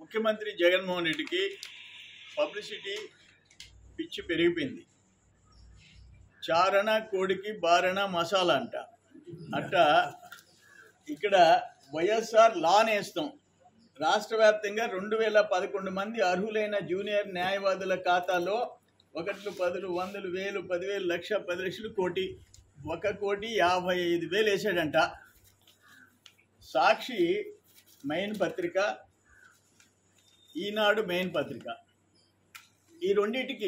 ముఖ్యమంత్రి జగన్మోహన్ రెడ్డికి పబ్లిసిటీ పిచ్చి పెరిగిపోయింది చారణ కోడికి బారణ మసాలా అంట అట్ట ఇక్కడ వైఎస్ఆర్ లాన్ వేస్తాం రాష్ట్ర వ్యాప్తంగా రెండు వేల పదకొండు మంది అర్హులైన జూనియర్ న్యాయవాదుల ఖాతాలో ఒకట్లు పదులు వందలు వేలు పదివేలు లక్ష పది లక్షలు కోటి ఒక కోటి యాభై ఐదు వేలు వేసాడంట సాక్షి మెయిన్ పత్రిక ఈనాడు మెయిన్ పత్రిక ఈ రెండింటికి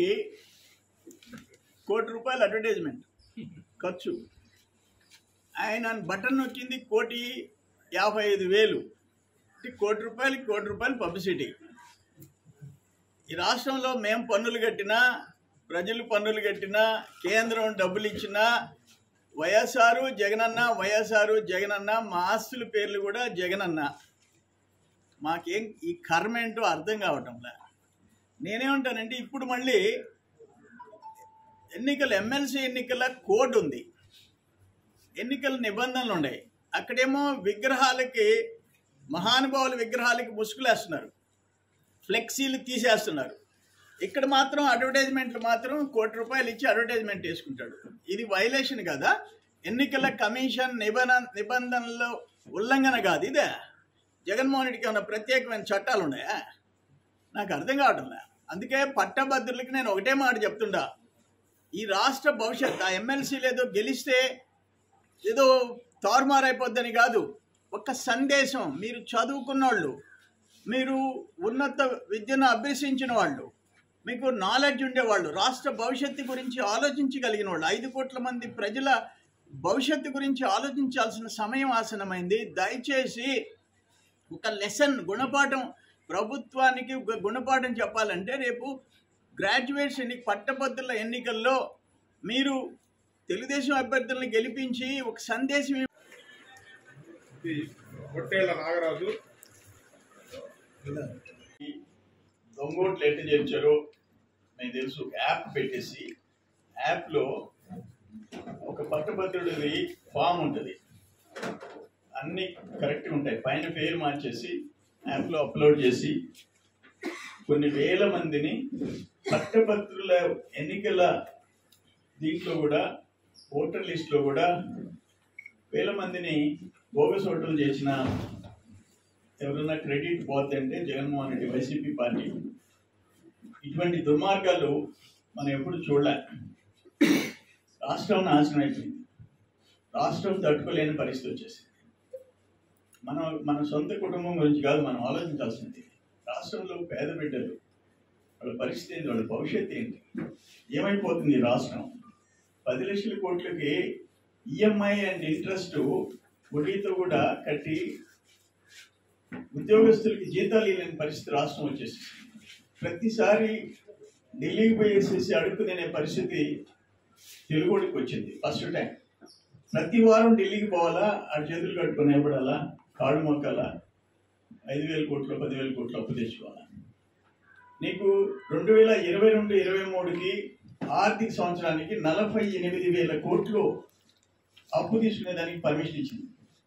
కోటి రూపాయలు అడ్వర్టైజ్మెంట్ ఖర్చు ఆయన బటన్ నొక్కింది కోటి యాభై ఐదు వేలు అంటే కోటి రూపాయలకి కోటి రూపాయలు పబ్లిసిటీ ఈ రాష్ట్రంలో మేము పన్నులు కట్టినా ప్రజలు పన్నులు కట్టినా కేంద్రం డబ్బులు ఇచ్చినా వైఎస్ఆర్ జగనన్న వైఎస్ఆర్ జగనన్న మా ఆస్తుల పేర్లు కూడా జగనన్న మాకేం ఈ కర్మ ఏంటో అర్థం కావటంలే నేనేమంటానంటే ఇప్పుడు మళ్ళీ ఎన్నికల ఎమ్మెల్సీ ఎన్నికల కోడ్ ఉంది ఎన్నికల నిబంధనలు ఉన్నాయి అక్కడేమో విగ్రహాలకి మహానుభావుల విగ్రహాలకి ముసుగులేస్తున్నారు ఫ్లెక్సీలు తీసేస్తున్నారు ఇక్కడ మాత్రం అడ్వర్టైజ్మెంట్లు మాత్రం కోటి రూపాయలు ఇచ్చి అడ్వర్టైజ్మెంట్ వేసుకుంటాడు ఇది వైలేషన్ కదా ఎన్నికల కమిషన్ నిబంధన నిబంధనలు ఉల్లంఘన కాదు ఇదే జగన్మోహన్ రెడ్డికి ఏమైనా ప్రత్యేకమైన చట్టాలు ఉన్నాయా నాకు అర్థం కావడంలే అందుకే పట్టభద్రులకి నేను ఒకటే మాట చెప్తుండా ఈ రాష్ట్ర భవిష్యత్ ఆ ఎమ్మెల్సీలు ఏదో గెలిస్తే ఏదో తారుమారైపోద్దని కాదు ఒక సందేశం మీరు చదువుకున్న వాళ్ళు మీరు ఉన్నత విద్యను అభ్యసించిన వాళ్ళు మీకు నాలెడ్జ్ ఉండేవాళ్ళు రాష్ట్ర భవిష్యత్తు గురించి ఆలోచించగలిగిన వాళ్ళు ఐదు కోట్ల మంది ప్రజల భవిష్యత్తు గురించి ఆలోచించాల్సిన సమయం ఆసనమైంది దయచేసి ఒక లెసన్ గుణపాఠం ప్రభుత్వానికి ఒక గుణపాఠం చెప్పాలంటే రేపు గ్రాడ్యుయేట్స్ ఎన్ని పట్టభద్రుల ఎన్నికల్లో మీరు తెలుగుదేశం అభ్యర్థులను గెలిపించి ఒక సందేశం ఇవ్వ- ఇది పొట్టేళ్ల నాగరాజు దొంగోట్లు ఎట్ట చేర్చారో మీకు తెలుసు ఒక యాప్ పెట్టేసి యాప్లో ఒక పట్టభద్రుడిది ఫామ్ ఉంటుంది అన్నీ కరెక్ట్గా ఉంటాయి పైన పేరు మార్చేసి యాప్లో అప్లోడ్ చేసి కొన్ని వేల మందిని పట్టభద్రుల ఎన్నికల దీంట్లో కూడా ఓటర్ లిస్ట్లో కూడా వేల మందిని బోగస్ ఓట్లు చేసిన ఎవరైనా క్రెడిట్ పోతుంటే జగన్మోహన్ రెడ్డి వైసీపీ పార్టీ ఇటువంటి దుర్మార్గాలు మనం ఎప్పుడు చూడలే రాష్ట్రం నాశనం అయిపోయింది రాష్ట్రం తట్టుకోలేని పరిస్థితి వచ్చేసింది మనం మన సొంత కుటుంబం గురించి కాదు మనం ఆలోచించాల్సింది రాష్ట్రంలో పేద బిడ్డలు వాళ్ళ పరిస్థితి ఏంటి వాళ్ళ భవిష్యత్తు ఏంటి ఏమైపోతుంది ఈ రాష్ట్రం పది లక్షల కోట్లకి ఈఎంఐ అండ్ ఇంట్రెస్ట్ వడ్డీతో కూడా కట్టి ఉద్యోగస్తులకి జీతాలు ఇవ్వలేని పరిస్థితి రాష్ట్రం వచ్చేసి ప్రతిసారి ఢిల్లీకి పోయేసేసి అడుగు తినే పరిస్థితి తెలుగుడికి వచ్చింది ఫస్ట్ టైం ప్రతి వారం ఢిల్లీకి పోవాలా ఆ చేతులు కట్టుకొని నిలబడాలా కాళ్ళు మొక్కాలా ఐదు వేల కోట్లు పదివేల కోట్లు అప్పు తెచ్చుకోవాలా నీకు రెండు వేల ఇరవై రెండు ఇరవై మూడుకి ఆర్థిక సంవత్సరానికి నలభై ఎనిమిది వేల కోట్లు అప్పు తీసుకునేదానికి పర్మిషన్ ఇచ్చింది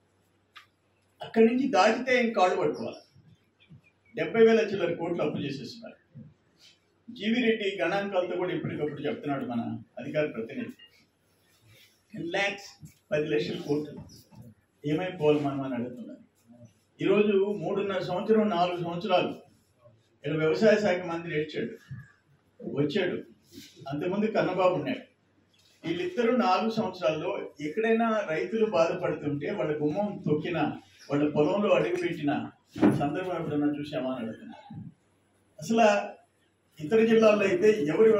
అక్కడి నుంచి దాటితే ఇంక కాళ్ళు పట్టుకోవాలి డెబ్బై వేల చిల్లర కోట్లు అప్పు చేసేస్తున్నారు జీవి రెడ్డి గణాంకాలతో కూడా ఎప్పటికప్పుడు చెప్తున్నాడు మన అధికార ప్రతినిధి టెన్ ల్యాక్స్ పది లక్షల కోట్లు ఏమైపోవాలి మనం అని అడుగుతున్నారు ఈరోజు మూడున్నర సంవత్సరం నాలుగు సంవత్సరాలు ఇక్కడ వ్యవసాయ శాఖ మంత్రి వచ్చాడు వచ్చాడు అంతకుముందు కన్నబాబు ఉన్నాడు వీళ్ళిద్దరూ నాలుగు సంవత్సరాల్లో ఎక్కడైనా రైతులు బాధపడుతుంటే వాళ్ళ గుమ్మం తొక్కిన వాళ్ళ పొలంలో అడుగుపెట్టిన సందర్భం ఎప్పుడన్నా చూసామా అని అడుగుతున్నారు అసలు ఇతర జిల్లాల్లో అయితే ఎవరు